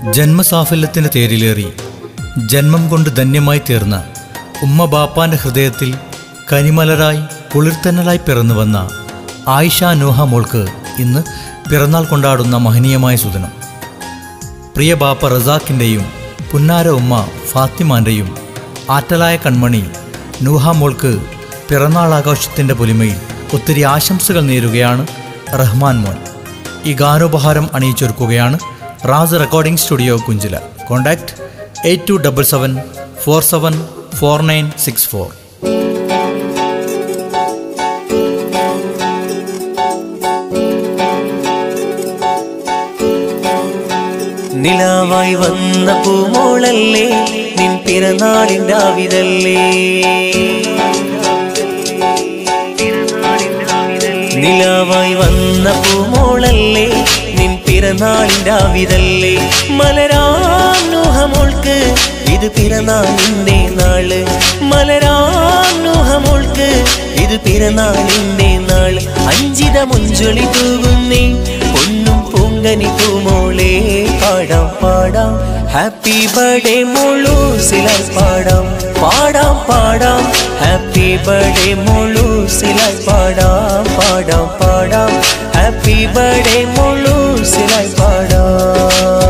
ജന്മസാഫല്യത്തിന് തേരിലേറി ജന്മം കൊണ്ട് ധന്യമായി തീർന്ന ഉമ്മ ബാപ്പാന്റെ ഹൃദയത്തിൽ കനിമലരായി കുളിർത്തന്നലായി പിറന്നു വന്ന ആയിഷ നോഹ മോൾക്ക് ഇന്ന് പിറന്നാൾ കൊണ്ടാടുന്ന മഹനീയമായ സുദിനം പ്രിയ ബാപ്പ റസാഖിൻ്റെയും പുന്നാര ഉമ്മ ഫാത്തിമാൻ്റെയും ആറ്റലായ കൺമണി നൂഹ മോൾക്ക് പിറന്നാൾ ആഘോഷത്തിൻ്റെ പൊലിമയിൽ ഒത്തിരി ആശംസകൾ നേരുകയാണ് റഹ്മാൻ മോൻ ഈ ഗാനോപഹാരം അണിയിച്ചൊരുക്കുകയാണ് റാസ് റെക്കോർഡിംഗ് സ്റ്റുഡിയോ കുഞ്ചില contact eight two double seven four seven four nine six four നിലാവായി വന്ന പൂമോളല്ലേ നിൻ പിറന്നാളിൻ്റെ ആവിതല്ലേ നിലാവായി വന്ന പൂമോളല്ലേ നിൻ പിറന്നാളിൻ്റെ ആവിതല്ലേ മലരാം നൂഹമോൾക്ക് ഇത് പിറന്നാളിൻ്റെ നാള് മലരാം നൂഹമോൾക്ക് ഇത് പിറന്നാളിൻ്റെ നാള് അഞ്ചിത മുഞ്ചൊളി തൂകുന്നേ പൊന്നും പൂങ്കനി പൂമോളെ പാടാം പാടാം ഹാപ്പി ബർത്ത്ഡേ മോളു സിലായി പാടാം പാടാം പാടാം ഹാപ്പി ബർത്ത്ഡേ മോളു സിലായി പാടാം പാടാം പാടാം ഹാപ്പി ബർത്ത്ഡേ മോളു സിലായി പാടാം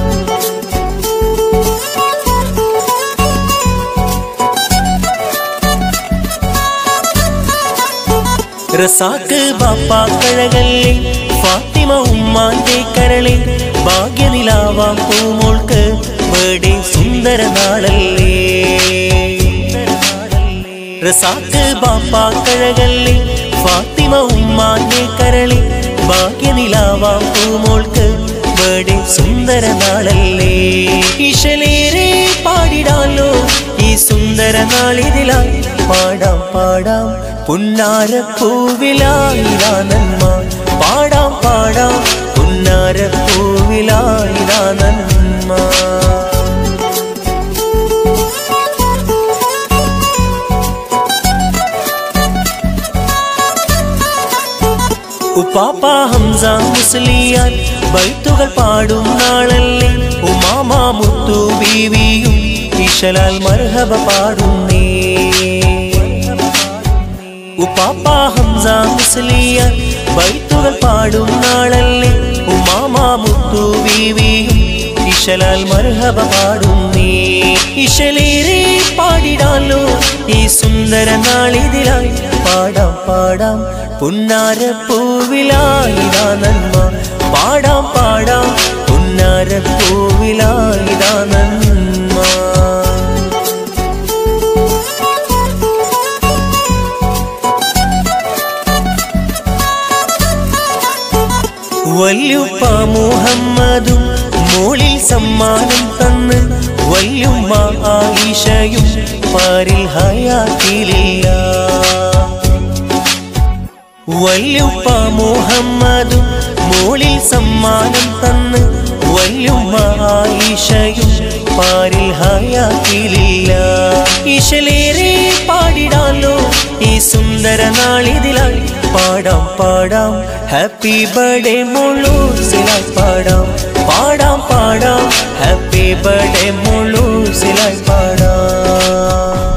റസാക്ക് ബാപ്പാ കഴകല്ലേ ഫാത്തിമ ഉമ്മാന്റെ കരളെ ഭാഗ്യനിലാവാം പൂമോൾക്ക് വേടെ സുന്ദര നാളല്ലേ റസാക്ക് ബാപ്പാ കഴകല്ലേ ഫാത്തിമ ഉമ്മാന്റെ കരളെ ഭാഗ്യനിലാവാം പൂമോൾക്ക് വേടെ സുന്ദര നാളല്ലേ ഇശലേറെ പാടിടാലോ ഈ സുന്ദര നാളിതിലായി പാടാം പാടാം പുന്നാരപ്പൂവിലായി നന്മ പാടാം പാടാം പുന്നാരപ്പൂവിലായി നന്മ ഉപ്പാപ്പ ഹംസ മുസ്ലിയാൻ ബൈത്തുകൾ പാടും നാളല്ലേ ഉമാമ മുത്തു ബീവിയും ഇശലാൽ മർഹബ പാടുന്നേ ഉപ്പാപ്പ ഹംസ മുസ്ലിയാൻ ബൈത്തുകൾ പാടും നാളല്ലേ ഉമാമ മുത്തു ബീവിയും ഇശലാൽ മർഹബ പാടുന്നേ ഇശലേറെ പാടിടാലോ ഈ സുന്ദര നാളിതിലായി പാടാം പാടാം പുന്നാരപ്പൂവിലായി നന്മ പാടാം പാടാം പുന്നാരപ്പൂവിലായി നന്മ വല്യുപ്പ മുഹമ്മദും മോളിൽ സമ്മാനം തന്ന് വല്യുമ്മ ആയിഷയും പാരിൽ ഹയാത്തിലില്ല വല്യുപ്പ മുഹമ്മദും മോളിൽ സമ്മാനം തന്ന് വല്യുമ്മ ആയിഷയും പാരിൽ ഹയാത്തിലില്ല ഇശലേറെ പാടിടാലോ ഈ സുന്ദര നാളിതിലായി പാടാം പാടാം ഹാപ്പി ബർത്ത്ഡേ മോളു സിലായി പാടാം പാടാം പാടാം ഹാപ്പി ബർത്ത്ഡേ മോളു സിലായി പാടാം